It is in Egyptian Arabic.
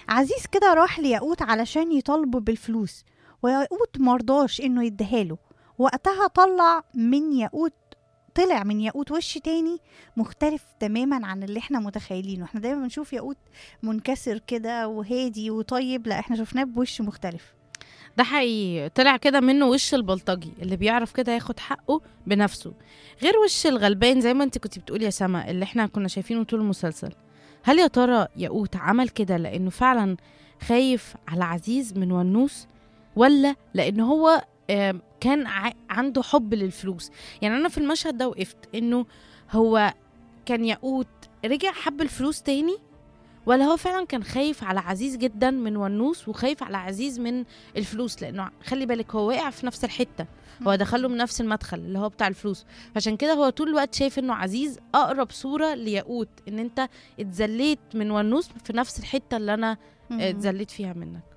عزيز كده راح لياقوت علشان يطالبه بالفلوس وياقوت مرضاش انه يديهاله وقتها طلع من ياقوت طلع من ياقوت وش تاني مختلف تماما عن اللي احنا متخيلينه احنا دايما بنشوف ياقوت منكسر كده وهادي وطيب لا احنا شفناه بوش مختلف ده حقيقي طلع كده منه وش البلطجي اللي بيعرف كده ياخد حقه بنفسه غير وش الغلبان زي ما انت كنت بتقولي يا سما اللي احنا كنا شايفينه طول المسلسل هل يا ترى ياقوت عمل كده لانه فعلا خايف على عزيز من ونوس ولا لان هو آم، كان ع- عنده حب للفلوس يعني انا في المشهد ده وقفت انه هو كان ياقوت رجع حب الفلوس تاني ولا هو فعلا كان خايف على عزيز جدا من ونوس وخايف على عزيز من الفلوس لانه خلي بالك هو واقع في نفس الحته هو دخله من نفس المدخل اللي هو بتاع الفلوس عشان كده هو طول الوقت شايف انه عزيز اقرب صوره لياقوت ان انت اتذليت من ونوس في نفس الحته اللي انا مم. اتذليت فيها منك